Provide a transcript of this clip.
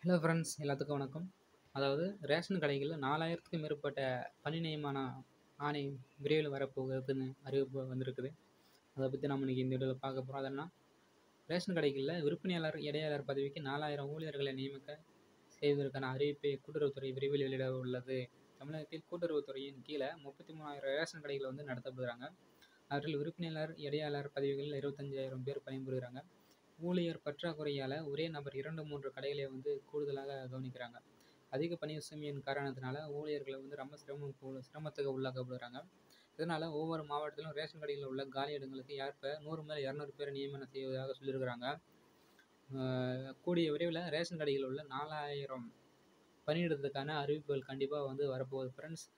hello friends எல்லாத்துக்கும் வணக்கம் அதாவது ரேஷன் கடைகளில் நாலாயிரத்துக்கும் மேற்பட்ட பணி நியமன ஆணை விரைவில் வரப்போகுதுன்னு அறிவிப்பு வந்திருக்குது அதை பற்றி நம்ம இன்றைக்கி இந்த வீடியோவில் பார்க்க போகிறோம் அதென்னா ரேஷன் கடைகளில் விற்பனையாளர் இடையாளர் பதவிக்கு நாலாயிரம் ஊழியர்களை நியமிக்க செய்வதற்கான அறிவிப்பை கூட்டுறவுத்துறை விரைவில் வெளியிட உள்ளது தமிழகத்தில் கூட்டுறவுத்துறையின் கீழே முப்பத்தி மூணாயிரம் ரேஷன் கடைகள் வந்து நடத்தப்படுறாங்க அவற்றில் விற்பனையாளர் இடையாளர் பதவிகளில் இருபத்தஞ்சாயிரம் பேர் பணிபுரிகிறாங்க ஊழியர் பற்றாக்குறையால் ஒரே நபர் இரண்டு மூன்று கடைகளை வந்து கூடுதலாக கவனிக்கிறாங்க அதிக பணி சுமையின் காரணத்தினால ஊழியர்களை வந்து ரொம்ப சிரமம் கு- சிரமத்துக்கு உள்ளாக்கப்படுறாங்க இதனால் ஒவ்வொரு மாவட்டத்திலும் ரேஷன் கடைகளில் உள்ள காலி இடங்களுக்கு ஏற்ப நூறு முதல் இரநூறு பேர் நியமனம் செய்வதாக சொல்லியிருக்கிறாங்க ஆஹ் கூடிய விரைவில் ரேஷன் கடைகளில் உள்ள நாலாயிரம் பணியிடத்துக்கான அறிவிப்புகள் கண்டிப்பாக வந்து வரப்போகுது ஃப்ரெண்ட்ஸ்